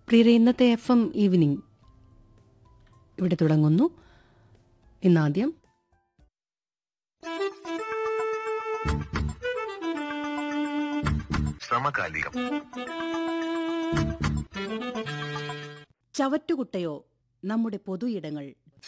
പ്രിയരെ ഇന്നത്തെ F M evening ഇവിടെ തുടങ്ങുന്നു ഇന്നാദ്യം സമകാലികം ചവറ്റുകുട്ടയോ നമ്മുടെ പൊതു ഇടങ്ങൾ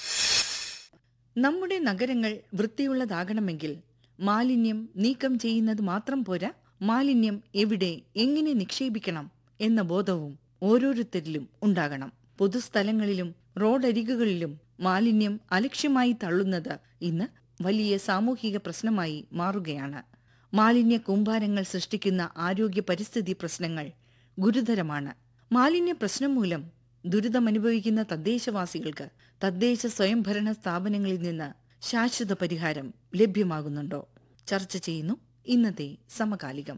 നമ്മുടെ നഗരങ്ങൾ വൃത്തിയുള്ളതാകണമെങ്കിൽ മാലിന്യം നീക്കം ചെയ്യുന്നത് മാത്രം പോരാ മാലിന്യം എവിടെ എങ്ങനെ നിക്ഷേപിക്കണം എന്ന ബോധവും ഓരോരുത്തരിലും ഉണ്ടാകണം പൊതുസ്ഥലങ്ങളിലും റോഡരികുകളിലും മാലിന്യം അലക്ഷ്യമായി തള്ളുന്നത് ഇന്ന് വലിയ സാമൂഹിക പ്രശ്നമായി മാറുകയാണ് മാലിന്യ കൂമ്പാരങ്ങൾ സൃഷ്ടിക്കുന്ന ആരോഗ്യ പരിസ്ഥിതി പ്രശ്നങ്ങൾ ഗുരുതരമാണ് മാലിന്യ പ്രശ്നം മൂലം ദുരിതമനുഭവിക്കുന്ന തദ്ദേശവാസികൾക്ക് തദ്ദേശ സ്വയംഭരണ സ്ഥാപനങ്ങളിൽ നിന്ന് ശാശ്വത പരിഹാരം ലഭ്യമാകുന്നുണ്ടോ ചർച്ച ചെയ്യുന്നു ഇന്നത്തെ സമകാലികം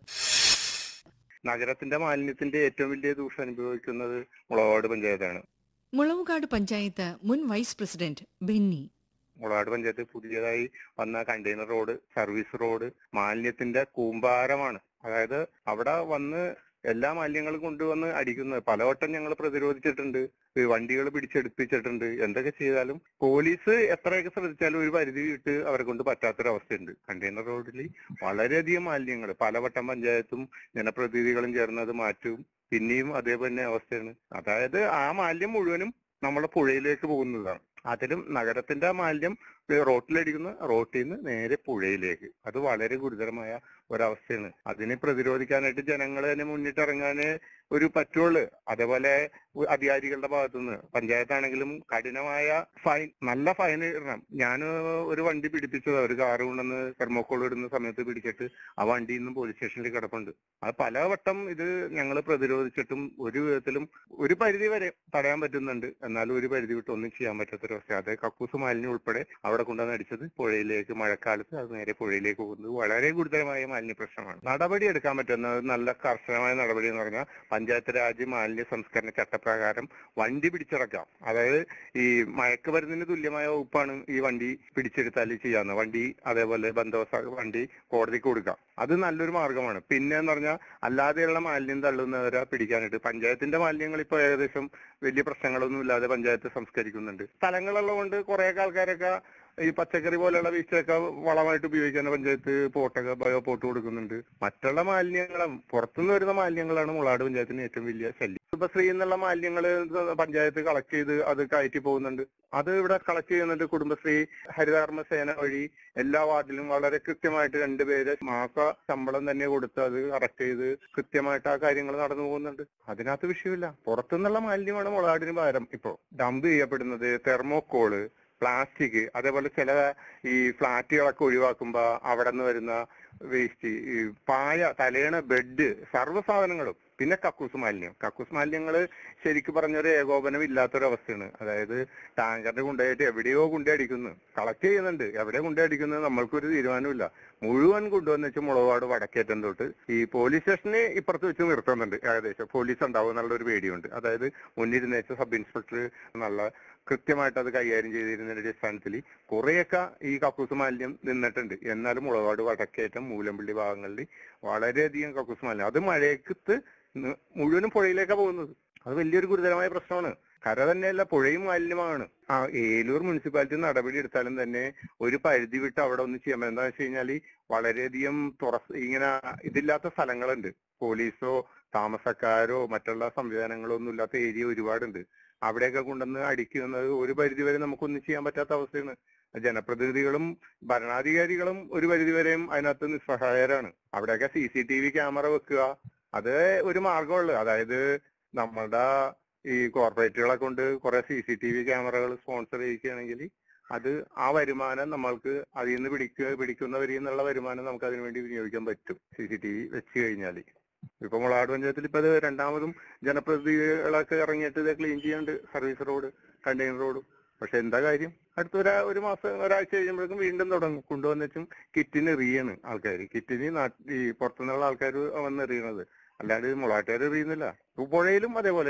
നഗരത്തിന്റെ മാലിന്യത്തിന്റെ ഏറ്റവും വലിയ ദൂഷം അനുഭവിക്കുന്നത് മുളവാട് പഞ്ചായത്താണ് മുളവുകാട് പഞ്ചായത്ത് മുൻ വൈസ് പ്രസിഡന്റ് ബെന്നി മുളവാട് പഞ്ചായത്ത് പുതിയതായി വന്ന കണ്ടെയ്നർ റോഡ് സർവീസ് റോഡ് മാലിന്യത്തിന്റെ കൂമ്പാരമാണ് അതായത് അവിടെ വന്ന് എല്ലാ മാലിന്യങ്ങളും കൊണ്ടുവന്ന് അടിക്കുന്നത് പലവട്ടം ഞങ്ങൾ പ്രതിരോധിച്ചിട്ടുണ്ട് വണ്ടികൾ പിടിച്ചെടുപ്പിച്ചിട്ടുണ്ട് എന്തൊക്കെ ചെയ്താലും പോലീസ് എത്രയൊക്കെ ശ്രദ്ധിച്ചാലും ഒരു പരിധി വിട്ട് അവരെ കൊണ്ട് പറ്റാത്തൊരവസ്ഥയുണ്ട് കണ്ടെയ്നർ റോഡിൽ വളരെയധികം മാലിന്യങ്ങൾ പലവട്ടം പഞ്ചായത്തും ജനപ്രതിനിധികളും ചേർന്ന് അത് മാറ്റും പിന്നെയും അതേപോലെ അവസ്ഥയാണ് അതായത് ആ മാലിന്യം മുഴുവനും നമ്മുടെ പുഴയിലേക്ക് പോകുന്നതാണ് അതിലും നഗരത്തിന്റെ മാലിന്യം റോട്ടിലടിക്കുന്ന റോട്ടിൽ നിന്ന് നേരെ പുഴയിലേക്ക് അത് വളരെ ഗുരുതരമായ ഒരവസ്ഥയാണ് അതിനെ പ്രതിരോധിക്കാനായിട്ട് ജനങ്ങൾ തന്നെ മുന്നിട്ടിറങ്ങാനേ ഒരു പറ്റുള്ളൂ അതേപോലെ അധികാരികളുടെ ഭാഗത്തുനിന്ന് പഞ്ചായത്താണെങ്കിലും കഠിനമായ ഫൈൻ നല്ല ഫൈൻ ഇടണം ഞാൻ ഒരു വണ്ടി പിടിപ്പിച്ചത് ഒരു കാറ് കൊണ്ടുവന്ന് തെർമോക്കോൾ ഇടുന്ന സമയത്ത് പിടിച്ചിട്ട് ആ വണ്ടി ഇന്നും പോലീസ് സ്റ്റേഷനിൽ കിടപ്പുണ്ട് അത് പലവട്ടം ഇത് ഞങ്ങൾ പ്രതിരോധിച്ചിട്ടും ഒരു വിധത്തിലും ഒരു പരിധി വരെ തടയാൻ പറ്റുന്നുണ്ട് എന്നാലും ഒരു പരിധി വിട്ട് ഒന്നും ചെയ്യാൻ പറ്റാത്തൊരവസ്ഥ അത് കക്കൂസ് മാലിന്യം ഉൾപ്പെടെ അവിടെ കൊണ്ടുവന്ന് അടിച്ചത് പുഴയിലേക്ക് മഴക്കാലത്ത് അത് നേരെ പുഴയിലേക്ക് പോകുന്നത് വളരെ ഗുരുതരമായ മാലിന്യ പ്രശ്നമാണ് നടപടി എടുക്കാൻ പറ്റുന്ന ഒരു നല്ല കർശനമായ നടപടി എന്ന് പറഞ്ഞാൽ പഞ്ചായത്ത് രാജ് മാലിന്യ സംസ്കരണ ചട്ടപ്രകാരം വണ്ടി പിടിച്ചിറക്കാം അതായത് ഈ മയക്കുമരുന്നിന് തുല്യമായ വകുപ്പാണ് ഈ വണ്ടി പിടിച്ചെടുത്താൽ ചെയ്യാവുന്നത് വണ്ടി അതേപോലെ ബന്ധവസ്ഥ വണ്ടി കോടതിക്ക് കൊടുക്കാം അത് നല്ലൊരു മാർഗമാണ് പിന്നെ എന്ന് പറഞ്ഞാൽ അല്ലാതെയുള്ള മാലിന്യം തള്ളുന്നവരെ പിടിക്കാനായിട്ട് പഞ്ചായത്തിന്റെ മാലിന്യങ്ങൾ ഇപ്പോൾ ഏകദേശം വലിയ പ്രശ്നങ്ങളൊന്നും ഇല്ലാതെ പഞ്ചായത്ത് സംസ്കരിക്കുന്നുണ്ട് സ്ഥലങ്ങളുള്ളതുകൊണ്ട് കുറേയൊക്കെ ആൾക്കാരൊക്കെ ഈ പച്ചക്കറി പോലെയുള്ള വേസ്റ്റൊക്കെ വളമായിട്ട് ഉപയോഗിക്കാൻ പഞ്ചായത്ത് പോട്ടൊക്കെ ബയോ പോട്ട് കൊടുക്കുന്നുണ്ട് മറ്റുള്ള മാലിന്യങ്ങളും പുറത്തുനിന്ന് വരുന്ന മാലിന്യങ്ങളാണ് മുളാട് പഞ്ചായത്തിന് ഏറ്റവും വലിയ ശല്യം കുടുംബശ്രീ എന്നുള്ള മാലിന്യങ്ങൾ പഞ്ചായത്ത് കളക്ട് ചെയ്ത് അത് കയറ്റി പോകുന്നുണ്ട് അത് ഇവിടെ കളക്ട് ചെയ്യുന്നുണ്ട് കുടുംബശ്രീ ഹരിതകർമ്മ സേന വഴി എല്ലാ വാർഡിലും വളരെ കൃത്യമായിട്ട് രണ്ടുപേര് മാസ ശമ്പളം തന്നെ കൊടുത്ത് അത് കറക്റ്റ് ചെയ്ത് കൃത്യമായിട്ട് ആ കാര്യങ്ങൾ നടന്നു പോകുന്നുണ്ട് അതിനകത്ത് വിഷയമില്ല പുറത്തുനിന്നുള്ള മാലിന്യമാണ് മുളാടിന് പകരം ഇപ്പോ ഡംപ് ചെയ്യപ്പെടുന്നത് തെർമോക്കോള് പ്ലാസ്റ്റിക് അതേപോലെ ചില ഈ ഫ്ലാറ്റുകളൊക്കെ ഒഴിവാക്കുമ്പോ അവിടെ നിന്ന് വരുന്ന വേസ്റ്റ് ഈ പായ തലേണ ബെഡ് സർവ്വ സാധനങ്ങളും പിന്നെ കക്കൂസ് മാലിന്യം കക്കൂസ് മാലിന്യങ്ങൾ ശരിക്കും പറഞ്ഞൊരു ഏകോപനം ഇല്ലാത്തൊരവസ്ഥയാണ് അതായത് ടാങ്കറിന്റെ കൊണ്ടുപോയിട്ട് എവിടെയോ കൊണ്ടേ അടിക്കുന്നു കളക്ട് ചെയ്യുന്നുണ്ട് എവിടെ കൊണ്ടേ അടിക്കുന്നത് നമ്മൾക്കൊരു തീരുമാനമില്ല മുഴുവൻ കൊണ്ടുവന്ന് വെച്ച് മുളകാട് വടക്കേറ്റം തൊട്ട് ഈ പോലീസ് സ്റ്റേഷന് ഇപ്പുറത്ത് വെച്ച് നിർത്തുന്നുണ്ട് ഏകദേശം പോലീസ് ഉണ്ടാവും എന്നുള്ള ഒരു പേടിയുണ്ട് അതായത് മുന്നിരുന്ന് വെച്ച സബ് ഇൻസ്പെക്ടർ നല്ല കൃത്യമായിട്ട് അത് കൈകാര്യം ചെയ്തിരുന്നതിന്റെ അടിസ്ഥാനത്തിൽ കുറെയൊക്കെ ഈ കക്കൂസ് മാലിന്യം നിന്നിട്ടുണ്ട് എന്നാലും മുളകാട് വടക്കേറ്റം മൂലമ്പള്ളി ഭാഗങ്ങളിൽ വളരെയധികം കക്കൂസ് മാലിന്യം അത് മഴയത്ത് ന- മുഴുവനും പുഴയിലേക്കാണ് പോകുന്നത് അത് വലിയൊരു ഗുരുതരമായ പ്രശ്നമാണ് കര തന്നെയല്ല പുഴയും മാലിന്യമാണ് ആ ഏലൂർ മുനിസിപ്പാലിറ്റി നടപടി എടുത്താലും തന്നെ ഒരു പരിധി വിട്ട് അവിടെ ഒന്ന് ചെയ്യാൻ എന്താ വെച്ച് കഴിഞ്ഞാൽ വളരെയധികം തുറസ് ഇങ്ങനെ ഇതില്ലാത്ത സ്ഥലങ്ങളുണ്ട് പോലീസോ താമസക്കാരോ മറ്റുള്ള സംവിധാനങ്ങളോ ഒന്നും ഇല്ലാത്ത ഏരിയ ഒരുപാടുണ്ട് അവിടെയൊക്കെ കൊണ്ടുവന്ന് അടിക്കുന്നത് ഒരു പരിധി വരെ നമുക്കൊന്നും ചെയ്യാൻ പറ്റാത്ത അവസ്ഥയാണ് ജനപ്രതിനിധികളും ഭരണാധികാരികളും ഒരു പരിധി വരെയും അതിനകത്ത് നിസ്സഹായരാണ് അവിടെയൊക്കെ C C T V camera വെക്കുക അത് ഒരു മാർഗമുള്ളു അതായത് നമ്മളുടെ ഈ കോർപ്പറേറ്റുകളെ കൊണ്ട് കുറെ സി സി ടി വി ക്യാമറകൾ സ്പോൺസർ ചെയ്യിക്കുകയാണെങ്കിൽ അത് ആ വരുമാനം നമ്മൾക്ക് അതിൽ നിന്ന് പിടിക്കുക പിടിക്കുന്നവരിൽ നിന്നുള്ള വരുമാനം നമുക്ക് അതിനു വേണ്ടി വിനിയോഗിക്കാൻ പറ്റും സി സി ടി വി വെച്ച് കഴിഞ്ഞാൽ ഇപ്പൊ മുളാട് പഞ്ചായത്തിൽ ഇപ്പൊ അത് രണ്ടാമതും ജനപ്രതിനിധികളൊക്കെ ഇറങ്ങിയിട്ട് ഇത് ക്ലീൻ ചെയ്യാണ്ട് സർവീസ് റോഡ് കണ്ടെയ്നർ റോഡും പക്ഷെ എന്താ കാര്യം അടുത്ത ഒരാ ഒരു മാസം ഒരാഴ്ച കഴിയുമ്പോഴേക്കും വീണ്ടും തുടങ്ങും കൊണ്ടുവന്നിട്ടും കിറ്റിന് എറിയാണ് ആൾക്കാർ കിറ്റിന് നാട്ടി ഈ പുറത്തുനിന്നുള്ള ആൾക്കാർ വന്ന് എറിയണത് അല്ലാണ്ട് മുളാട്ടുകാർ എറിയുന്നില്ല പുഴയിലും അതേപോലെ